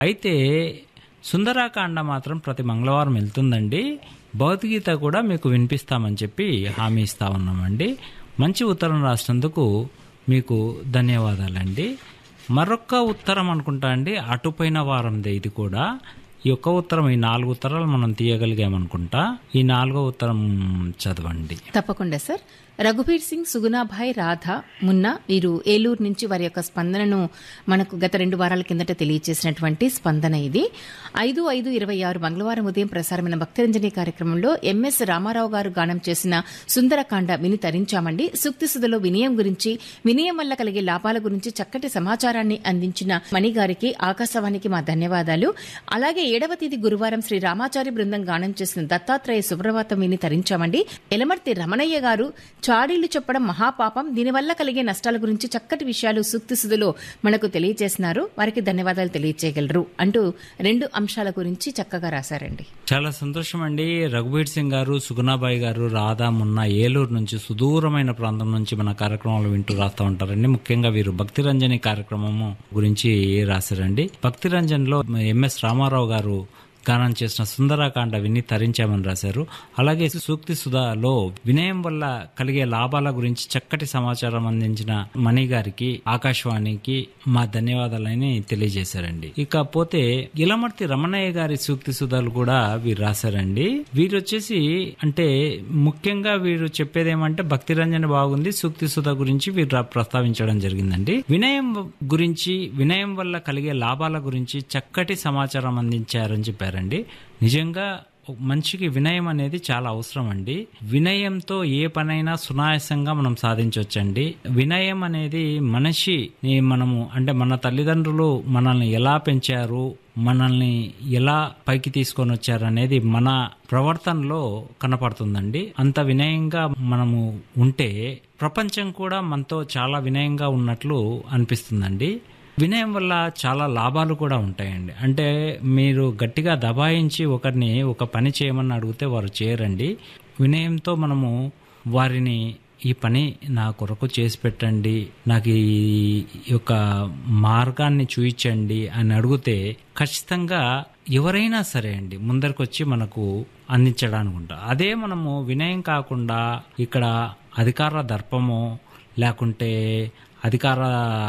అయితే సుందరాకాండ మాత్రం ప్రతి మంగళవారం వెళ్తుందండి భగవద్గీత కూడా మీకు వినిపిస్తామని చెప్పి హామీ ఇస్తా ఉన్నామండి మంచి ఉత్తరం రాసినందుకు మీకు ధన్యవాదాలండి మరొక ఉత్తరం అనుకుంటా అండి అటుపోయిన వారందే ఇది కూడా ఈ ఒక్క ఉత్తరం ఈ నాలుగు ఉత్తరాలు మనం తీయగలిగామనుకుంటా ఈ నాలుగో ఉత్తరం చదవండి తప్పకుండా సార్ రఘుబీర్ సింగ్ సుగుణాభాయ్ రాధ మున్నా వీరు ఏలూరు నుంచి వారి యొక్క స్పందనను మనకు గత రెండు వారాల కిందట తెలియజేసినటువంటి స్పందన ఇది ఐదు ఐదు ఇరవై ఆరు మంగళవారం ఉదయం ప్రసారమైన భక్తరంజని కార్యక్రమంలో ఎంఎస్ రామారావు గారు గానం చేసిన సుందరకాండ విని తరించామండి సూక్తి సుధలో వినయం గురించి వినయం వల్ల కలిగే లాభాల గురించి చక్కటి సమాచారాన్ని అందించిన మణి గారికి ఆకాశవాణికి మా ధన్యవాదాలు అలాగే ఏడవ తేదీ గురువారం శ్రీ రామాచారి బృందం గానం చేసిన దత్తాత్రేయ సుప్రభాతం విని తరించామండి ఎలమర్తి రమణయ్య గారు చాడీలు చెప్పడం మహాపాపం దీనివల్ల కలిగే నష్టాల గురించి చక్కటి విషయాలు సూక్తి సుధులో మనకు తెలియజేసినారు వారికి ధన్యవాదాలు తెలియజేయగలరు అంటూ రెండు అంశాల గురించి చక్కగా రాశారండి చాలా సంతోషం అండి రఘుబీర్ సింగ్ గారు సుగుణాబాయి గారు రాధా మున్న ఏలూరు నుంచి సుదూరమైన ప్రాంతం నుంచి మన కార్యక్రమాలు వింటూ రాస్తూ ఉంటారండి ముఖ్యంగా వీరు భక్తి రంజని కార్యక్రమము గురించి రాశారండి భక్తి రంజన్లో ఎంఎస్ రామారావు గారు గానం చేసిన సుందరాకాండ విని తరించామని రాశారు అలాగే సూక్తి సుధాలో వినయం వల్ల కలిగే లాభాల గురించి చక్కటి సమాచారం అందించిన మణి గారికి ఆకాశవాణికి మా ధన్యవాదాలని తెలియజేశారండి ఇకపోతే ఇలమర్తి రమణయ్య గారి సూక్తి సుధాలు కూడా వీరు రాశారండి వీరు వచ్చేసి అంటే ముఖ్యంగా వీరు చెప్పేది ఏమంటే భక్తి రంజన బాగుంది సూక్తి సుధ గురించి వీరు రా- ప్రస్తావించడం జరిగిందండి వినయం గురించి వినయం వల్ల కలిగే లాభాల గురించి చక్కటి సమాచారం అందించారని చెప్పారండి నిజంగా ఒక మనిషికి వినయం అనేది చాలా అవసరం అండి వినయంతో ఏ పనైనా సునాయాసంగా మనం సాధించవచ్చండి వినయం అనేది మనిషిని మనము అంటే మన తల్లిదండ్రులు మనల్ని ఎలా పెంచారు మనల్ని ఎలా పైకి తీసుకొని వచ్చారు అనేది మన ప్రవర్తనలో కనపడుతుందండి అంత వినయంగా మనము ఉంటే ప్రపంచం కూడా మనతో చాలా వినయంగా ఉన్నట్లు అనిపిస్తుందండి వినయం వల్ల చాలా లాభాలు కూడా ఉంటాయండి అంటే మీరు గట్టిగా దబాయించి ఒకరిని ఒక పని చేయమని అడిగితే వారు చేయరండి వినయంతో మనము వారిని ఈ పని నా కొరకు చేసి పెట్టండి నాకు ఈ యొక్క మార్గాన్ని చూయించండి అని అడిగితే ఖచ్చితంగా ఎవరైనా సరే అండి ముందరికి వచ్చి మనకు అందించడానికి ఉంటారు అదే మనము వినయం కాకుండా ఇక్కడ అధికార దర్పమో లేకుంటే అధికార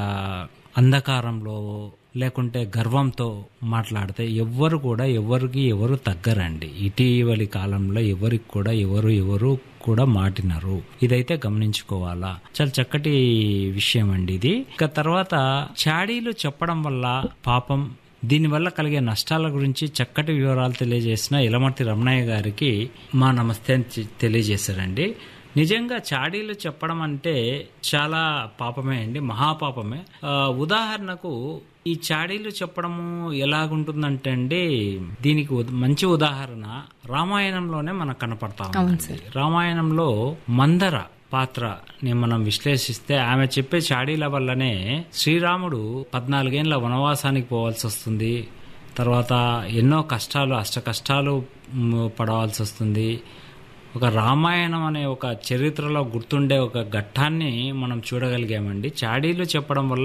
అంధకారంలో లేకుంటే గర్వంతో మాట్లాడితే ఎవ్వరు కూడా ఎవరికి ఎవరు తగ్గరండి ఇటీవలి కాలంలో ఎవరికి కూడా ఎవరు ఎవరు కూడా మాటినారు ఇదైతే గమనించుకోవాలా చాలా చక్కటి విషయం అండి ఇది ఇక తర్వాత చాడీలు చెప్పడం వల్ల పాపం దీనివల్ల కలిగే నష్టాల గురించి చక్కటి వివరాలు తెలియజేసిన ఇలమర్తి రమణయ్య గారికి మా నమస్తే అని చె- తెలియజేశారండి నిజంగా చాడీలు చెప్పడం అంటే చాలా పాపమే అండి మహాపాపమే ఆ, ఉదాహరణకు ఈ చాడీలు చెప్పడము ఎలాగుంటుందంటే అండి దీనికి ఉద- మంచి ఉదాహరణ రామాయణంలోనే మనకు కనపడతా ఉంది రామాయణంలో మందర పాత్రని మనం విశ్లేషిస్తే ఆమె చెప్పే చాడీల వల్లనే శ్రీరాముడు పద్నాలుగేళ్ల వనవాసానికి పోవాల్సి వస్తుంది తర్వాత ఎన్నో కష్టాలు అష్ట కష్టాలు మ్, పడవలసి వస్తుంది ఒక రామాయణం అనే ఒక చరిత్రలో గుర్తుండే ఒక ఘట్టాన్ని మనం చూడగలిగామండి చాడీలు చెప్పడం వల్ల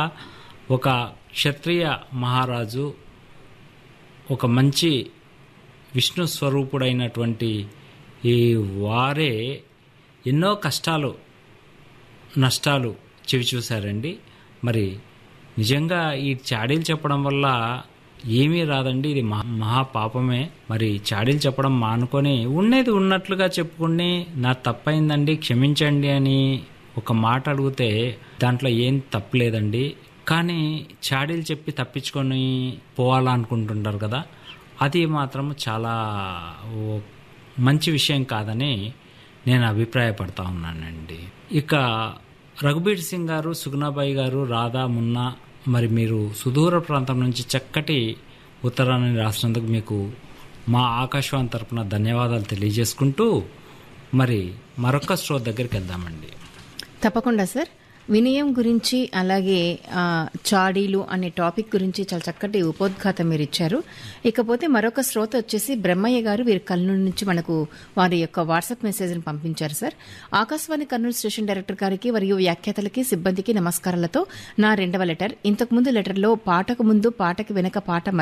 ఒక క్షత్రియ మహారాజు ఒక మంచి విష్ణు స్వరూపుడైనటువంటి ఈ వారే ఎన్నో కష్టాలు నష్టాలు చెవి చూశారండి మరి నిజంగా ఈ చాడీలు చెప్పడం వల్ల ఏమీ రాదండి ఇది మహా మహాపాపమే మరి చాడీలు చెప్పడం మానుకొని ఉన్నది ఉన్నట్లుగా చెప్పుకుని నా తప్పైందండి క్షమించండి అని ఒక మాట అడిగితే దాంట్లో ఏం తప్పులేదండి కానీ చాడీలు చెప్పి తప్పించుకొని పోవాలనుకుంటుంటారు కదా అది మాత్రం చాలా ఓ మంచి విషయం కాదని నేను అభిప్రాయపడతా ఉన్నానండి ఇక రఘుబీర్ సింగ్ గారు సుగుణాబాయి గారు రాధా మున్నా మరి మీరు సుదూర ప్రాంతం నుంచి చక్కటి ఉత్తరాన్ని రాసినందుకు మీకు మా ఆకాశవాణి తరపున ధన్యవాదాలు తెలియజేసుకుంటూ మరి మరొక స్టోర్ దగ్గరికి వెళ్దామండి తప్పకుండా సార్ వినయం గురించి అలాగే ఆ, చాడీలు అనే టాపిక్ గురించి చాలా చక్కటి ఉపోద్ఘాతం మీరు ఇచ్చారు ఇకపోతే మరొక శ్రోత వచ్చేసి బ్రహ్మయ్య గారు వీరి కర్నూలు నుంచి మనకు వారి యొక్క వాట్సాప్ మెసేజ్ ని పంపించారు sir Akashvani Kurnool station director గారికి మరియు వ్యాఖ్యాతలకి సిబ్బందికి నమస్కారాలతో నా రెండవ లెటర్ ఇంతకు ముందు లెటర్లో పాటకు ముందు పాటకి వెనక పాట